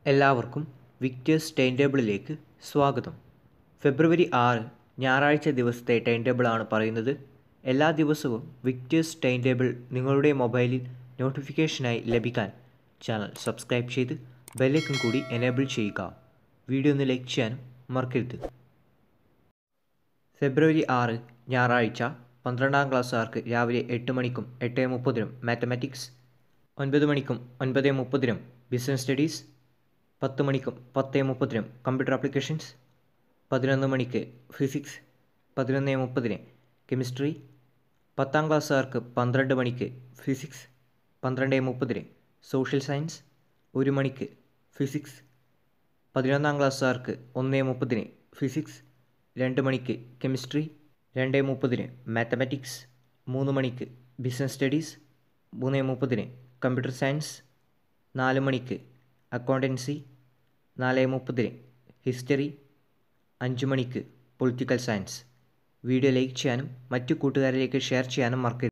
എല്ലാവർക്കും വിക്ടേഴ്സ് ടൈം ടേബിളിലേക്ക് സ്വാഗതം ഫെബ്രുവരി ആറ് ഞായറാഴ്ച ദിവസത്തെ ടൈം ടേബിളാണ് പറയുന്നത് എല്ലാ ദിവസവും വിക്ടേഴ്സ് ടൈം ടേബിൾ നിങ്ങളുടെ മൊബൈലിൽ നോട്ടിഫിക്കേഷനായി ലഭിക്കാൻ ചാനൽ സബ്സ്ക്രൈബ് ചെയ്ത് ബെല്ലൈക്കൺ കൂടി എനേബിൾ ചെയ്യുക വീഡിയോ ഒന്ന് ലൈക്ക് ചെയ്യാനും മറക്കരുത് ഫെബ്രുവരി ആറ് ഞായറാഴ്ച പന്ത്രണ്ടാം ക്ലാസ്സുകാർക്ക് രാവിലെ എട്ട് മണിക്കും എട്ട് മുപ്പതിനും മാത്തമാറ്റിക്സ് ഒൻപത് മണിക്കും ഒൻപത് മുപ്പതിനും ബിസിനസ് സ്റ്റഡീസ് പത്ത് മണിക്കും പത്ത് മുപ്പതിനും കമ്പ്യൂട്ടർ ആപ്ലിക്കേഷൻസ് പതിനൊന്ന് മണിക്ക് ഫിസിക്സ് പതിനൊന്ന് മുപ്പതിന് കെമിസ്ട്രി പത്താം ക്ലാസ്സുകാർക്ക് പന്ത്രണ്ട് മണിക്ക് ഫിസിക്സ് പന്ത്രണ്ട് മുപ്പതിന് സോഷ്യൽ സയൻസ് ഒരു മണിക്ക് ഫിസിക്സ് പതിനൊന്നാം ക്ലാസ്സുകാർക്ക് ഒന്ന് മുപ്പതിന് ഫിസിക്സ് രണ്ട് മണിക്ക് കെമിസ്ട്രി രണ്ട് മുപ്പതിന് മാത്തമാറ്റിക്സ് മൂന്ന് മണിക്ക് ബിസിനസ് സ്റ്റഡീസ് മൂന്ന് മുപ്പതിന് കമ്പ്യൂട്ടർ സയൻസ് നാല് മണിക്ക് അക്കൗണ്ടൻസി നാല് മുപ്പതിന് ഹിസ്റ്ററി അഞ്ച് മണിക്ക് പൊളിറ്റിക്കൽ സയൻസ് വീഡിയോ ലൈക്ക് ചെയ്യാനും മറ്റു കൂട്ടുകാരിലേക്ക് ഷെയർ ചെയ്യാനും മറക്കരുത്